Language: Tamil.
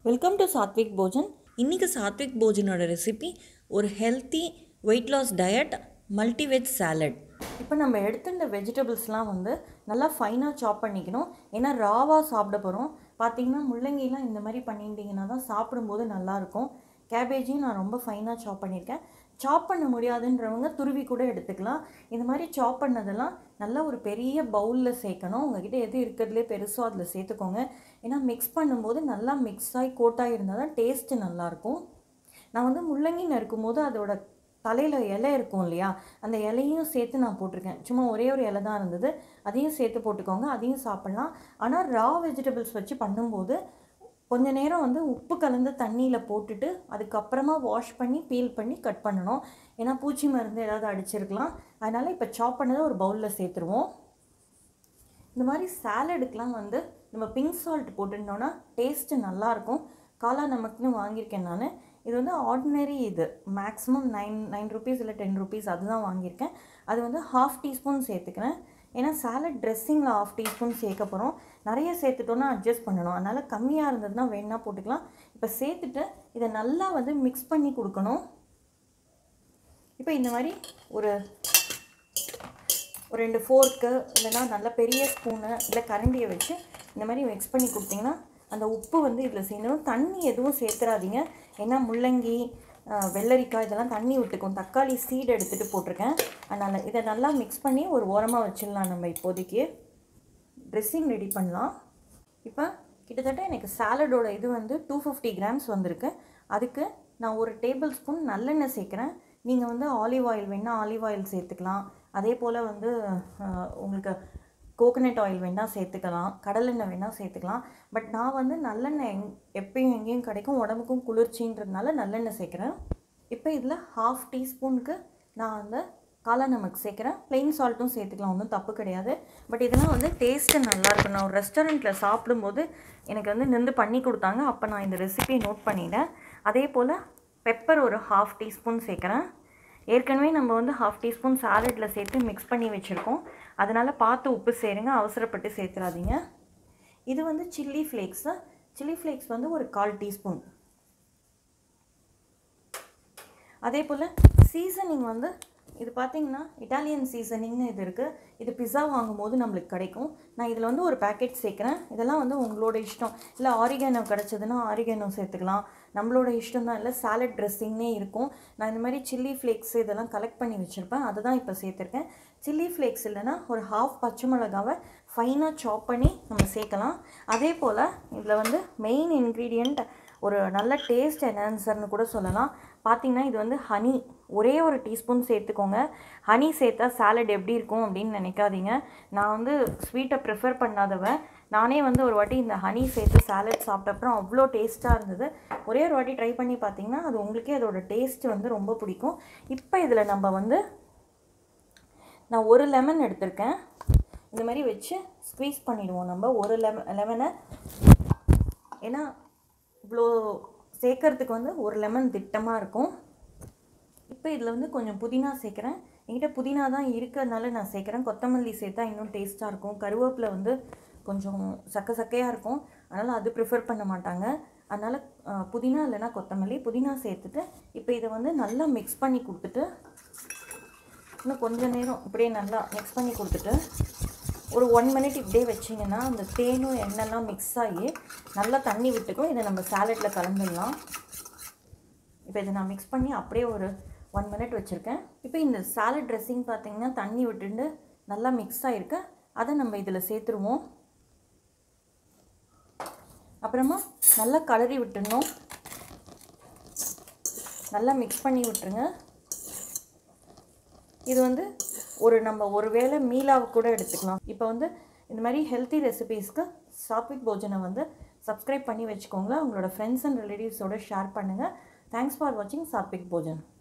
வெல்கம் டு சாத்விக் போஜன் இன்றைக்கி சாத்விக் போஜனோட ரெசிபி ஒரு healthy weight loss diet multiveg salad இப்போ நம்ம எடுத்துட்ட வெஜிடபிள்ஸ்லாம் வந்து நல்லா ஃபைனாக சாப் பண்ணிக்கணும் ஏன்னா ராவாக சாப்பிட போகிறோம் பார்த்தீங்கன்னா முள்ளங்கிலாம் இந்த மாதிரி பண்ணிட்டீங்கன்னா தான் சாப்பிடும்போது நல்லாயிருக்கும் கேபேஜையும் நான் ரொம்ப ஃபைனாக சாப் பண்ணியிருக்கேன் சாப் பண்ண முடியாதுன்றவங்க துருவி கூட எடுத்துக்கலாம் இந்த மாதிரி சாப் பண்ணதெல்லாம் நல்லா ஒரு பெரிய பவுலில் சேர்க்கணும் உங்ககிட்ட எது இருக்கிறதுலே பெருசோ அதில் சேர்த்துக்கோங்க ஏன்னா மிக்ஸ் பண்ணும்போது நல்லா மிக்ஸ் ஆகி கோட்டாக இருந்தால் தான் டேஸ்ட்டு நல்லாயிருக்கும் நான் வந்து முள்ளங்கி நறுக்கும் போது அதோட தலையில் இலை இருக்கும் இல்லையா அந்த இலையும் சேர்த்து நான் போட்டிருக்கேன் சும்மா ஒரே ஒரு இலை தான் இருந்தது அதையும் சேர்த்து போட்டுக்கோங்க அதையும் சாப்பிட்லாம் ஆனால் ரா வெஜிடபிள்ஸ் வச்சு பண்ணும்போது கொஞ்ச நேரம் வந்து உப்பு கலந்து தண்ணியில் போட்டுட்டு அதுக்கப்புறமா வாஷ் பண்ணி பீல் பண்ணி கட் பண்ணணும் ஏன்னா பூச்சி மருந்து ஏதாவது அடிச்சிருக்கலாம் அதனால் இப்போ சாப் பண்ணதை ஒரு பவுலில் சேர்த்துருவோம் இந்த மாதிரி சாலடுக்கெலாம் வந்து நம்ம பிங்க் சால்ட் போட்டுருந்தோன்னா டேஸ்ட்டு நல்லாயிருக்கும் காலா நமக்குன்னு வாங்கியிருக்கேன் நான் இது வந்து ஆர்டினரி இது மேக்ஸிமம் நைன் நைன் ருபீஸ் இல்லை டென் ருபீஸ் அதுதான் வாங்கியிருக்கேன் அது வந்து ஹாஃப் டீஸ்பூன் சேர்த்துக்கிறேன் ஏன்னா சாலட் ட்ரெஸ்ஸிங்கில் ஆஃப் டீஸ்பூன் சேர்க்க போகிறோம் நிறைய சேர்த்துட்டோன்னா அட்ஜஸ்ட் பண்ணணும் அதனால் கம்மியாக இருந்ததுன்னா வேணா போட்டுக்கலாம் இப்போ சேர்த்துட்டு இதை நல்லா வந்து மிக்ஸ் பண்ணி கொடுக்கணும் இப்போ இந்த மாதிரி ஒரு ஒரு ரெண்டு ஃபோர்க்கு இல்லைனா நல்ல பெரிய ஸ்பூனு இல்லை கரண்டியை வச்சு இந்த மாதிரி மிக்ஸ் பண்ணி கொடுத்தீங்கன்னா அந்த உப்பு வந்து இதில் சேர்ந்துடும் தண்ணி எதுவும் சேர்த்துறாதீங்க ஏன்னா முள்ளங்கி வெள்ளரிக்காய் இதெல்லாம் தண்ணி விட்டுக்கும் தக்காளி சீடு எடுத்துகிட்டு போட்டிருக்கேன் அதனால் இதை நல்லா மிக்ஸ் பண்ணி ஒரு ஓரமாக வச்சிடலாம் நம்ம இப்போதைக்கு ட்ரெஸ்ஸிங் ரெடி பண்ணலாம் இப்போ கிட்டத்தட்ட எனக்கு சாலடோட இது வந்து டூ ஃபிஃப்டி கிராம்ஸ் வந்திருக்கு அதுக்கு நான் ஒரு டேபிள் ஸ்பூன் நல்லெண்ணெய் சேர்க்குறேன் நீங்கள் வந்து ஆலிவ் ஆயில் வேணால் ஆலிவ் ஆயில் சேர்த்துக்கலாம் அதே போல் வந்து உங்களுக்கு கோகனட் ஆயில் வேணால் சேர்த்துக்கலாம் கடலெண்ணெய் வேணால் சேர்த்துக்கலாம் பட் நான் வந்து நல்லெண்ணெய் எங் எப்பயும் எங்கேயும் கிடைக்கும் உடம்புக்கும் குளிர்ச்சின்றதுனால நல்லெண்ணெய் சேர்க்குறேன் இப்போ இதில் ஹாஃப் டீஸ்பூனுக்கு நான் வந்து காலா நமக்கு சேர்க்குறேன் ப்ளெயின் சால்ட்டும் சேர்த்துக்கலாம் ஒன்றும் தப்பு கிடையாது பட் இதெல்லாம் வந்து டேஸ்ட்டு நல்லாயிருக்கும் நான் ஒரு ரெஸ்டாரண்ட்டில் சாப்பிடும்போது எனக்கு வந்து நின்று பண்ணி கொடுத்தாங்க அப்போ நான் இந்த ரெசிபியை நோட் பண்ணிட்டேன் அதே போல் பெப்பர் ஒரு ஹாஃப் டீஸ்பூன் சேர்க்குறேன் ஏற்கனவே நம்ம வந்து ஹாஃப் டீஸ்பூன் சாலட்டில் சேர்த்து மிக்ஸ் பண்ணி வச்சுருக்கோம் அதனால் பார்த்து உப்பு சேருங்க அவசரப்பட்டு சேர்த்துறாதீங்க இது வந்து சில்லி ஃப்ளேக்ஸு சில்லி ஃப்ளேக்ஸ் வந்து ஒரு கால் டீஸ்பூன் அதே போல் சீசனிங் வந்து இது பார்த்திங்கன்னா இட்டாலியன் சீசனிங்னு இது இருக்குது இது பிஸா வாங்கும்போது நம்மளுக்கு கிடைக்கும் நான் இதில் வந்து ஒரு பேக்கெட் சேர்க்குறேன் இதெல்லாம் வந்து உங்களோட இஷ்டம் இல்லை ஆரிகேனோ கிடச்சதுன்னா ஆரிகேனோ சேர்த்துக்கலாம் நம்மளோட இஷ்டம் தான் இல்லை சாலட் ட்ரெஸ்ஸிங்னே இருக்கும் நான் இந்த மாதிரி சில்லி ஃப்ளேக்ஸ் இதெல்லாம் கலெக்ட் பண்ணி வச்சுருப்பேன் அதை தான் இப்போ சேர்த்துருக்கேன் சில்லி ஃப்ளேக்ஸ் இல்லைன்னா ஒரு ஹாஃப் பச்சை மிளகாவை ஃபைனாக சாப் பண்ணி நம்ம சேர்க்கலாம் அதே போல் இதில் வந்து மெயின் இன்க்ரீடியண்ட் ஒரு நல்ல டேஸ்ட் என்ஹான்சர்னு கூட சொல்லலாம் பார்த்திங்கன்னா இது வந்து ஹனி ஒரே ஒரு டீஸ்பூன் சேர்த்துக்கோங்க ஹனி சேர்த்தா சாலட் எப்படி இருக்கும் அப்படின்னு நினைக்காதீங்க நான் வந்து ஸ்வீட்டை ப்ரிஃபர் பண்ணாதவன் நானே வந்து ஒரு வாட்டி இந்த ஹனி சேர்த்து சாலட் சாப்பிட்ட அப்புறம் அவ்வளோ டேஸ்ட்டாக இருந்தது ஒரே ஒரு வாட்டி ட்ரை பண்ணி பார்த்தீங்கன்னா அது உங்களுக்கே அதோட டேஸ்ட் வந்து ரொம்ப பிடிக்கும் இப்போ இதில் நம்ம வந்து நான் ஒரு லெமன் எடுத்திருக்கேன் இந்த மாதிரி வச்சு ஸ்க்வீஸ் பண்ணிவிடுவோம் நம்ம ஒரு லெமன் லெமனை ஏன்னா இவ்வளோ சேர்க்கறதுக்கு வந்து ஒரு லெமன் திட்டமாக இருக்கும் இப்போ இதில் வந்து கொஞ்சம் புதினா சேர்க்குறேன் என்கிட்ட புதினா தான் இருக்கிறதுனால நான் சேர்க்குறேன் கொத்தமல்லி சேர்த்தா இன்னும் டேஸ்ட்டாக இருக்கும் கருவேப்பிலை வந்து கொஞ்சம் சக்க சக்கையாக இருக்கும் அதனால் அது ப்ரிஃபர் பண்ண மாட்டாங்க அதனால் புதினா இல்லைனா கொத்தமல்லி புதினா சேர்த்துட்டு இப்போ இதை வந்து நல்லா மிக்ஸ் பண்ணி கொடுத்துட்டு இன்னும் கொஞ்சம் நேரம் இப்படியே நல்லா மிக்ஸ் பண்ணி கொடுத்துட்டு ஒரு ஒன் மினிட் இப்படியே வச்சிங்கன்னா அந்த தேனும் எண்ணெய்லாம் மிக்ஸ் ஆகி நல்லா தண்ணி விட்டுக்கும் இதை நம்ம சாலட்டில் கலந்துடலாம் இப்போ இதை நான் மிக்ஸ் பண்ணி அப்படியே ஒரு ஒன் மினிட் வச்சுருக்கேன் இப்போ இந்த சாலட் ட்ரெஸ்ஸிங் பார்த்திங்கன்னா தண்ணி விட்டுண்டு நல்லா மிக்ஸ் ஆகிருக்கு அதை நம்ம இதில் சேர்த்துருவோம் அப்புறமா நல்லா கலரி விட்டுடணும் நல்லா மிக்ஸ் பண்ணி விட்டுருங்க இது வந்து ஒரு நம்ம ஒரு வேளை மீலாவை கூட எடுத்துக்கலாம் இப்போ வந்து இந்த மாதிரி ஹெல்த்தி ரெசிபீஸ்க்கு சாத்விக் போஜனை வந்து சப்ஸ்கிரைப் பண்ணி வச்சுக்கோங்க உங்களோட ஃப்ரெண்ட்ஸ் அண்ட் ரிலேட்டிவ்ஸோட ஷேர் பண்ணுங்கள் தேங்க்ஸ் ஃபார் வாட்சிங் சாத்விக் போஜன்